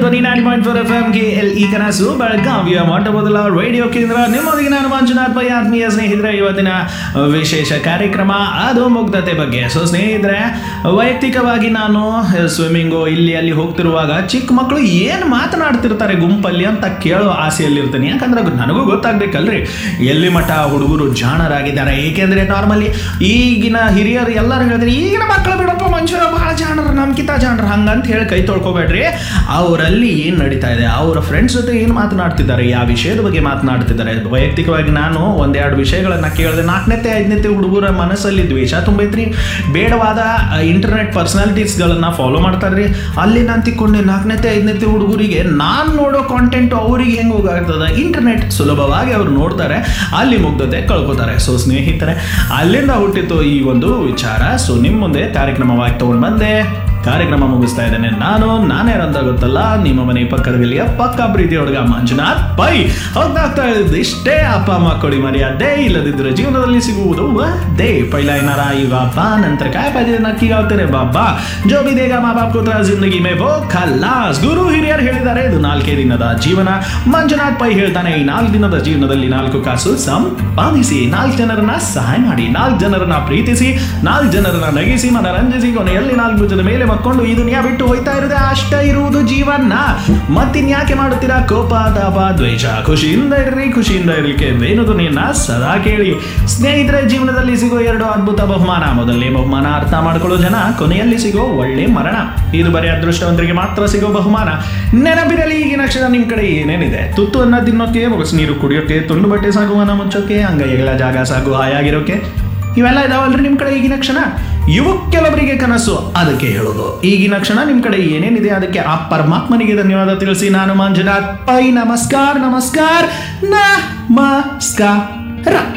ಧ್ವನಿ nine point four F M ಗೆ ಎಲ್ ಈ ಕನಸು ಬೆಳಗಾವಿಯ ಮೊಟ್ಟ ಮೊದಲ ರೇಡಿಯೋ ಕೇಂದ್ರ ನಿಮ್ಮೊಂದಿಗೆ ನಾನು ಮಂಜುನಾಥ್ ಪೈ ಆತ್ಮೀಯ ಸ್ನೇಹಿತರೆ ಇವತ್ತಿನ ವಿಶೇಷ ಕಾರ್ಯಕ್ರಮ ಅದು ಮುಗ್ಧತೆ ಬಗ್ಗೆ ಸೊ ಸ್ನೇಹಿತರೆ ವೈಯಕ್ತಿಕವಾಗಿ ನಾನು ಸ್ವಿಮ್ಮಿಂಗು ಇಲ್ಲಿ ಅಲ್ಲಿ ಹೋಗ್ತಿರುವಾಗ ಚಿಕ್ಕ ಮಕ್ಕಳು ಏನು ಮಾತನಾಡ್ತಿರ್ತಾರೆ ಗುಂಪಲ್ಲಿ ಅಂತ ಕೇಳೋ ಆಸೆಯಲ್ಲಿರ್ತೀನಿ ಯಾಕಂದ್ರೆ ಅದು ನನಗೂ ಗೊತ್ತಾಗ್ಬೇಕಲ್ರಿ ಎಲ್ಲಿ ಮಠ ಹುಡುಗರು ಜಾಣರಾಗಿದ್ದಾರೆ ಏಕೆಂದ್ರೆ ನಾರ್ಮಲಿ ಈಗಿನ ಹಿರಿಯರು ಎಲ್ಲರೂ ಹೇಳ್ತಾರೆ ಈಗಿನ ಮಕ್ಕಳು ಬಿಡಪ್ಪ ಮನುಷ್ಯರು ಬಹಳ ಜಾಣರು ನಮ್ಕಿಂತ ಜಾಣರು ಹಂಗಂತ ಹೇಳಿ ಕೈ ತೊಳ್ಕೊಬೇಡ್ರಿ ಅವರಲ್ಲಿ ಏನು ನಡೀತಾ ಇದೆ ಅವರ ಫ್ರೆಂಡ್ಸ್ ಜೊತೆ ಏನು ಮಾತನಾಡ್ತಿದ್ದಾರೆ ಯಾವ ವಿಷಯದ ಬಗ್ಗೆ ಮಾತನಾಡ್ತಿದ್ದಾರೆ ವೈಯಕ್ತಿಕವಾಗಿ ನಾನು ಒಂದೆರಡು ವಿಷಯಗಳನ್ನ ಕೇಳಿದೆ ನಾಲ್ಕನೇತೆ ಐದನೇತೆ ಹುಡುಗರ ಮನಸ್ಸಲ್ಲಿ ದ್ವೇಷ ತುಂಬೈತ್ರಿ ಬೇಡವಾದ ಇಂಟರ್ನೆಟ್ ಪರ್ಸನಾಲಿಟೀಸ್ಗಳನ್ನ ಫಾಲೋ ಮಾಡ್ತಾರ್ರಿ ಅಲ್ಲಿ ನಾನು ತಿಕ್ಕೊಂಡೆ ನಾಲ್ಕನೇತೆ ಐದನೇತೆ ಹುಡುಗರಿಗೆ ನಾನು ನೋಡೋ ಕಾಂಟೆಂಟ್ ಅವರಿಗೆ ಹೆಂಗೆ ಹೋಗಾಗ್ತದೆ ಇಂಟರ್ನೆಟ್ ಸುಲಭವಾಗಿ ಅವ್ರು ನೋಡ್ತಾರೆ ಅಲ್ಲಿ ಮುಗ್ಧತೆ ಕಳ್ಕೊತಾರೆ ಸೊ ಸ್ನೇಹಿತರೆ ಅಲ್ಲಿಂದ ಹುಟ್ಟಿತ್ತು ಈ ಒಂದು ವಿಚಾರ ಸೊ ನಿಮ್ಮ ಮುಂದೆ ಕಾರ್ಯಕ್ರಮವಾಗಿ ತಗೊಂಡು ಬಂದೆ ಕಾರ್ಯಕ್ರಮ ಮುಗಿಸ್ತಾ ಇದ್ದೇನೆ ನಾನು ನಾನೇ ಅಂತ ಗೊತ್ತಲ್ಲ ನಿಮ್ಮ ಮನೆ ಪಕ್ಕದ ಗಲ್ಲಿಯ ಪಕ್ಕ ಪ್ರೀತಿ ಹುಡುಗ ಮಂಜುನಾಥ್ ಪೈ ಹೋಗ್ತಾ ಹೋಗ್ತಾ ಇದ್ದಿದ್ದು ಇಷ್ಟೇ ಅಪ್ಪ ಅಮ್ಮ ಕೊಡಿ ಮರ್ಯಾದೆ ಇಲ್ಲದಿದ್ದರೆ ಜೀವನದಲ್ಲಿ ಸಿಗುವುದು ದೇ ಪೈಲ ಏನಾರ ಈ ಬಾಬಾ ನಂತರ ಕಾಯ ಪಾಜೆ ನಕ್ಕಿ ಆಗ್ತಾರೆ ಬಾಬಾ ಜೋ ಬಿ ದೇಗ ಮಾ ಬಾಪ್ ಕೂತ್ರ ಜಿಂದಗಿ ಮೇ ವೋ ಖಲಾಸ್ ಗುರು ಹಿರಿಯರು ಹೇಳಿದ್ದಾರೆ ಇದು ನಾಲ್ಕೇ ದಿನದ ಜೀವನ ಮಂಜುನಾಥ್ ಪೈ ಹೇಳ್ತಾನೆ ಈ ನಾಲ್ಕು ದಿನದ ಜೀವನದಲ್ಲಿ ನಾಲ್ಕು ಕಾಸು ಸಂಪಾದಿಸಿ ನಾಲ್ಕು ಜನರನ್ನ ಸಹಾಯ ಮಾಡಿ ನಾಲ್ಕು ಜನರನ್ನ ಪ್ರೀತಿಸಿ ನಾಲ್ಕು ಜನರನ್ನ ನಗಿಸಿ ಮನರಂಜಿಸಿ ಕೊನೆಯಲ್ಲಿ ನಾಲ್ಕು ಭುಜದ ಮೇಲೆ ಮಕ್ಕೊಂಡು ಈ ದುನಿಯಾ ಬಿಟ್ಟು ಹೋಯ್ತಾ ಇರೋದೇ ಅಷ್ಟ ಇರುವುದು ಜೀವನ ಮತ್ತಿನ್ಯಾಕೆ ಮಾಡುತ್ತೀರಾ ಕೋಪ ತಾಪ ದ್ವೇಷ ಖುಷಿಯಿಂದ ಇರ್ರಿ ಖುಷಿಯಿಂದ ಇರ್ಲಿಕ್ಕೆ ವೇಣು ಧ್ವನಿಯನ್ನ ಸದಾ ಕೇಳಿ ಸ್ನೇಹಿತರೆ ಜೀವನದಲ್ಲಿ ಸಿಗೋ ಎರಡು ಅದ್ಭುತ ಬಹುಮಾನ ಮೊದಲನೇ ಬಹುಮಾನ ಅರ್ಥ ಮಾಡ್ಕೊಳ್ಳೋ ಜನ ಕೊನೆಯಲ್ಲಿ ಸಿಗೋ ಒಳ್ಳೆ ಮರಣ ಇದು ಬರೀ ಅದೃಷ್ಟವಂತರಿಗೆ ಮಾತ್ರ ಸಿಗೋ ಬಹುಮಾನ ನೆನಪಿರಲಿ ಈಗಿನ ಕ್ಷಣ ನಿಮ್ ಕಡೆ ಏನೇನಿದೆ ತುತ್ತು ಅನ್ನ ತಿನ್ನೋಕೆ ಬೊಗಸ್ ನೀರು ಕುಡಿಯೋಕೆ ತುಂಡು ಬಟ್ಟೆ ಸಾಗುವನ ಮುಚ್ಚೋಕೆ ಅಂಗೈಗಳ ಜಾಗ ಸಾಗು ಹಾಯಾಗಿರೋಕೆ ಇವೆಲ್ಲ ಇದಾವಲ್ರಿ ನಿಮ್ ಕಡೆ ಈಗಿನ ಕ್ಷಣ ಇವು ಕೆಲವರಿಗೆ ಕನಸು ಅದಕ್ಕೆ ಹೇಳೋದು ಈಗಿನ ಕ್ಷಣ ನಿಮ್ ಕಡೆ ಏನೇನಿದೆ ಅದಕ್ಕೆ ಆ ಪರಮಾತ್ಮನಿಗೆ ಧನ್ಯವಾದ ತಿಳಿಸಿ ನಾನು ಮಂಜುನಾಥ್ ಪೈ ನಮಸ್ಕಾರ ನಮಸ್ಕಾರ ನಮಸ್ಕಾರ